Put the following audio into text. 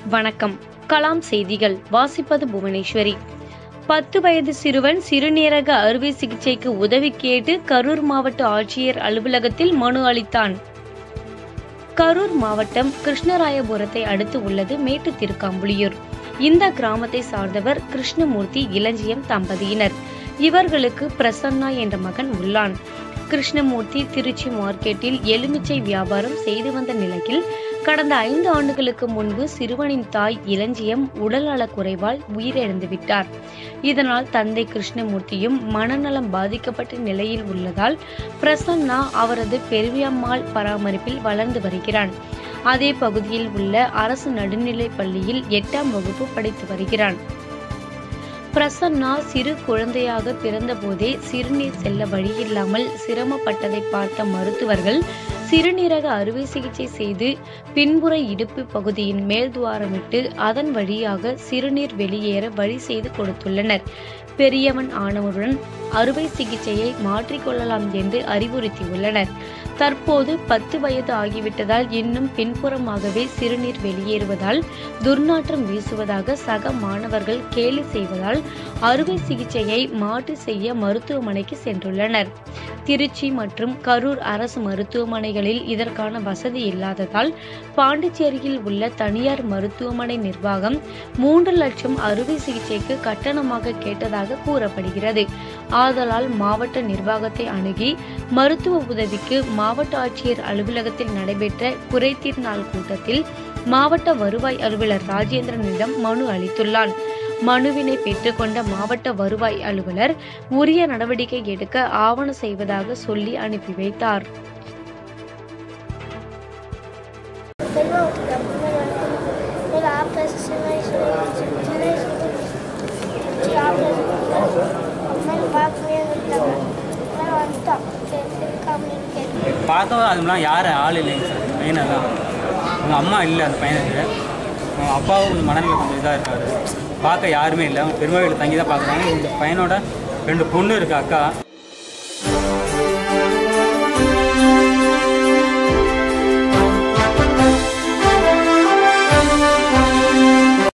வணக்கம் கலாம் செய்திகள் வாசிப்பது புவனேஸ்வரி பத்து வயது சிறுவன் சிறுநீரக அறுவை சிகிச்சைக்கு உதவி கேட்டு கரூர் மாவட்ட ஆட்சியர் அலுவலகத்தில் மனு அளித்தான் கரூர் மாவட்டம் கிருஷ்ணராயபுரத்தை அடுத்து உள்ளது மேட்டு திருக்காம்புலியூர் இந்த கிராமத்தை சார்ந்தவர் கிருஷ்ணமூர்த்தி இளஞ்சியம் தம்பதியினர் இவர்களுக்கு பிரசன்னா என்ற மகன் உள்ளான் கிருஷ்ணமூர்த்தி திருச்சி மார்க்கெட்டில் எலுமிச்சை வியாபாரம் செய்து வந்த நிலையில் கடந்த ஐந்து ஆண்டுகளுக்கு முன்பு சிறுவனின் தாய் இளஞ்சியம் உடல்நலக் குறைவால் உயிரிழந்து விட்டார் இதனால் தந்தை கிருஷ்ணமூர்த்தியும் மனநலம் பாதிக்கப்பட்ட நிலையில் உள்ளதால் பிரசன்னா அவரது பெரியம்மாள் பராமரிப்பில் வளர்ந்து வருகிறான் அதே பகுதியில் உள்ள அரசு நடுநிலைப் பள்ளியில் எட்டாம் வகுப்பு படித்து வருகிறான் பிரசன்னா சிறு குழந்தையாக பிறந்தபோதே சிறுநீர் செல்ல வழியில்லாமல் சிரமப்பட்டதை பார்த்த மருத்துவர்கள் சிறுநீரக அறுவை சிகிச்சை செய்து பின்புற இடுப்பு பகுதியின் மேல் துவாரமிட்டு அதன் வழியாக சிறுநீர் வெளியேற வழி செய்து கொடுத்துள்ளனர் பெரியவன் ஆனவுடன் அறுவை சிகிச்சையை மாற்றிக்கொள்ளலாம் என்று அறிவுறுத்தியுள்ளனர் தற்போது பத்து வயது ஆகிவிட்டதால் இன்னும் பின்புறமாகவே சிறுநீர் வெளியேறுவதால் துர்நாற்றம் வீசுவதாக சக மாணவர்கள் கேலி செய்வதால் அறுவை சிகிச்சையை மாற்றி செய்ய மருத்துவமனைக்கு சென்றுள்ளனர் திருச்சி மற்றும் கரூர் அரசு மருத்துவமனைகளில் இதற்கான வசதி இல்லாததால் பாண்டிச்சேரியில் உள்ள தனியார் மருத்துவமனை நிர்வாகம் மூன்று லட்சம் அறுவை சிகிச்சைக்கு கட்டணமாக கேட்டதாக கூறப்படுகிறது ஆதலால் மாவட்ட நிர்வாகத்தை அணுகி மருத்துவ உதவிக்கு மாவட்ட ஆட்சியர் அலுவலகத்தில் நடைபெற்ற குறைதீர் நாள் கூட்டத்தில் மாவட்ட வருவாய் அலுவலர் ராஜேந்திரனிடம் மனு அளித்துள்ளான் மனுவினை பெற்றுக்கொண்ட மாவட்ட வருவாய் அலுவலர் உரிய நடவடிக்கை எடுக்க ஆவண செய்வதாக சொல்லி அனுப்பி வைத்தார் செல்வம் ஒரு ஆப்ரேஷன் சின்ன வயசுல சின்ன வயசுல ஆப்ரேஷன் அம்மா பார்க்கவே விட்டாங்க அப்புறம் வந்துட்டோம் சரி சரி காமெடி கேட்டு பார்த்தோம் அதுலாம் யார் ஆள் இல்லைங்க சார் பையனெல்லாம் அவங்க அம்மா இல்லை அந்த பையனுக்கு அவங்க அப்பாவும் கொஞ்சம் மனநிலை கொஞ்சம் இதாக இருக்காரு பார்க்க யாருமே இல்லை அவங்க பெருமை வீட்டில் தங்கி தான் பார்க்குறாங்க இந்த பையனோட ரெண்டு பொண்ணு இருக்கு அக்கா